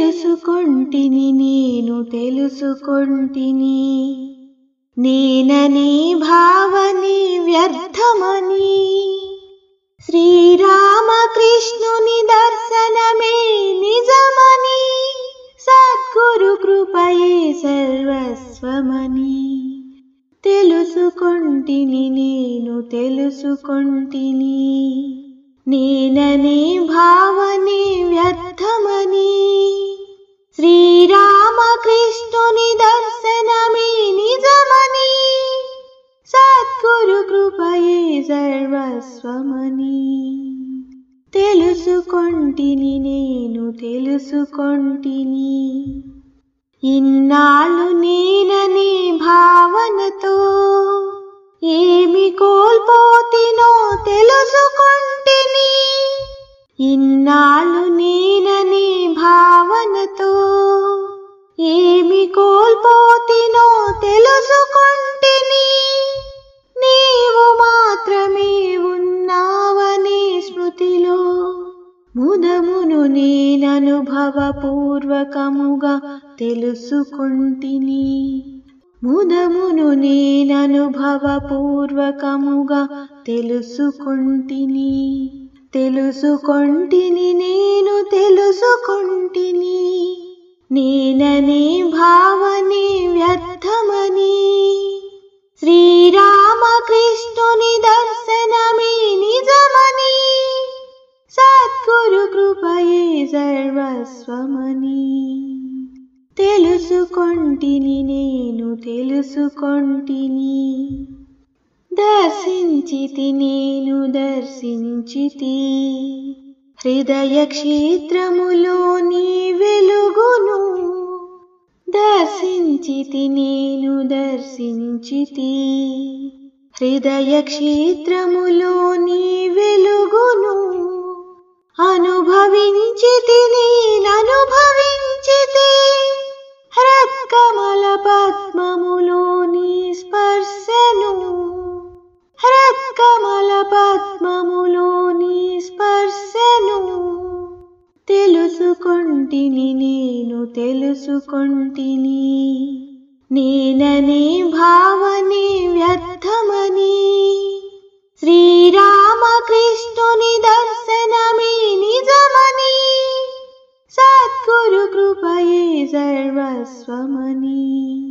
తెలుసుకొంటిని నేను తెలుసుకొంటిని నేనని భావని వ్యర్థమని శ్రీరామకృష్ణుని దర్శనమే నిజమని సద్గురు కృపయే సర్వస్వమని తెలుసుకొంటిని నేను తెలుసుకొంటిని నేననే భావనే వ్యర్థమని శ్రీరామకృష్ణుని దర్శనమే నిజమని సద్గురు కృపయే సర్వస్వమని తెలుసుకొంటిని నేను తెలుసుకొంటిని ఇన్నాళ్ళు నేననే భావనతో ఏమి కోల్పోతినో తెలుసుకొంటిని ఇన్నాళ్ళు నేననే భావనతో ఏమి కోల్పోతినో తెలుసుకొంటిని నీవు మాత్రమే ఉన్నావనే స్మృతిలో ముదమును నేననుభవపూర్వకముగా తెలుసుకొంటిని ముదమును నేననుభవపూర్వకముగా తెలుసుకొంటిని తెలుసుకొంటిని నేను తెలుసుకొంటిని నేననే భావనే వ్యర్థమని శ్రీరామకృష్ణుని దర్శనమే నిజమని సద్గురు కృపయే సర్వస్వమని తెలుసుకొంటిని నేను తెలుసుకొంటిని దర్శించితి నేను దర్శించితి హృదయ క్షేత్రములోని వెలుగును దర్శించితి నేను దర్శించితి హృదయ క్షేత్రములోని వెలుగును అనుభవించితి నేననుభవించితి హ్రత్కమల పద్మములోని స్పర్శను హ్రత్కమల పద్మములోని స్పర్శను తెలుసుకొంటిని నేను తెలుసుకొంటిని నేననే భావనే వ్యర్థమని శ్రీరామకృష్ణుని దర్శనమే నిజమని సద్గురు కృపయే సర్వస్వమని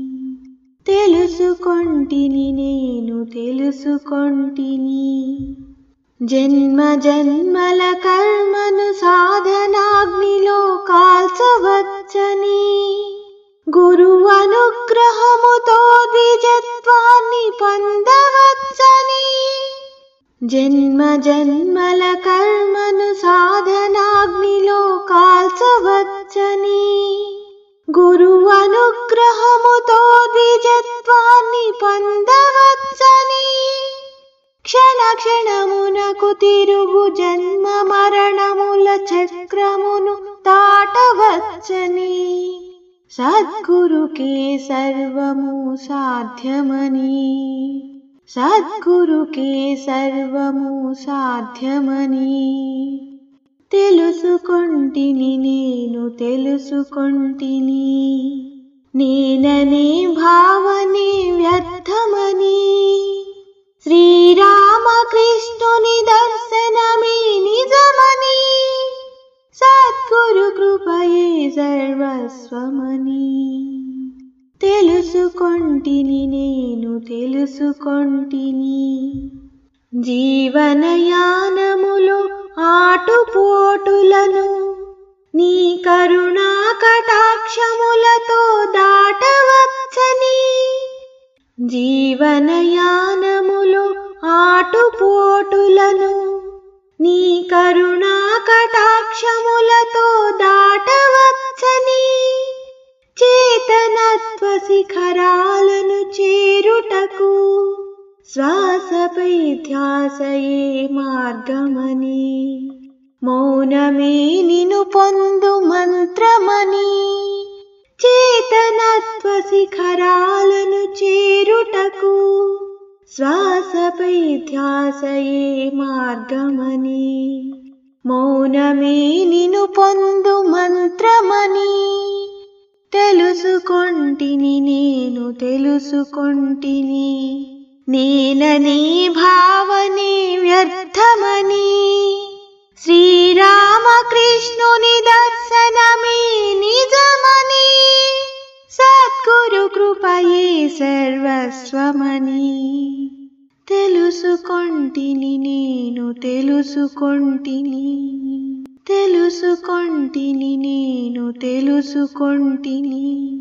తెలుసుకొంటిని నేను తెలుసుకొంటిని జన్మ జన్మల కర్మను సాధనాగ్నిలో కాల్చవచ్చని గురు అనుగ్రహముతో ద్విజత్వాన్ని పొందవచ్చని జన్మ జన్మల కర్మను సాధనాగ్నిలో కాల్చవచ్చని గురు అనుగ్రహముతో ద్విజత్వాన్ని పొందవచ్చని క్షణ క్షణమునకు తిరుగు జన్మ మరణముల చక్రమును దాటవచ్చని సద్గురుకే సర్వము సాధ్యమని సద్గురుకే సర్వము సాధ్యమని తెలుసుకొంటిని నేను తెలుసుకొంటిని నేననే భావనే వ్యర్థమని శ్రీరామకృష్ణుని దర్శనమే నిజమని సద్గురు కృపయే సర్వస్వమని తెలుసుకొంటిని నేను తెలుసుకొంటిని జీవనయానములో ఆటుపోటులను నీ కరుణా కటాక్షములతో దాటవచ్చని జీవనయానములో ఆటుపోటులను నీ కరుణా కటాక్షములతో దాటవచ్చని చేతనత్వ శిఖరాలను చేరుటకు శ్వాసపై ధ్యాసయే మార్గమని మౌనమే నిను పొందు మంత్రమని చేతనత్వ శిఖరాలను చేరుటకు శ్వాసపై ధ్యాసయే మార్గమని మౌనమే నిను పొందు మంత్రమని తెలుసుకొంటిని నేను తెలుసుకొంటిని నేననే భావనే వ్యర్థమని శ్రీరామకృష్ణుని దర్శనమే నిజమని సద్గురు కృపయే సర్వస్వమని తెలుసుకొంటిని నేను తెలుసుకొంటిని తెలుసుకొంటిని నేను తెలుసుకొంటిని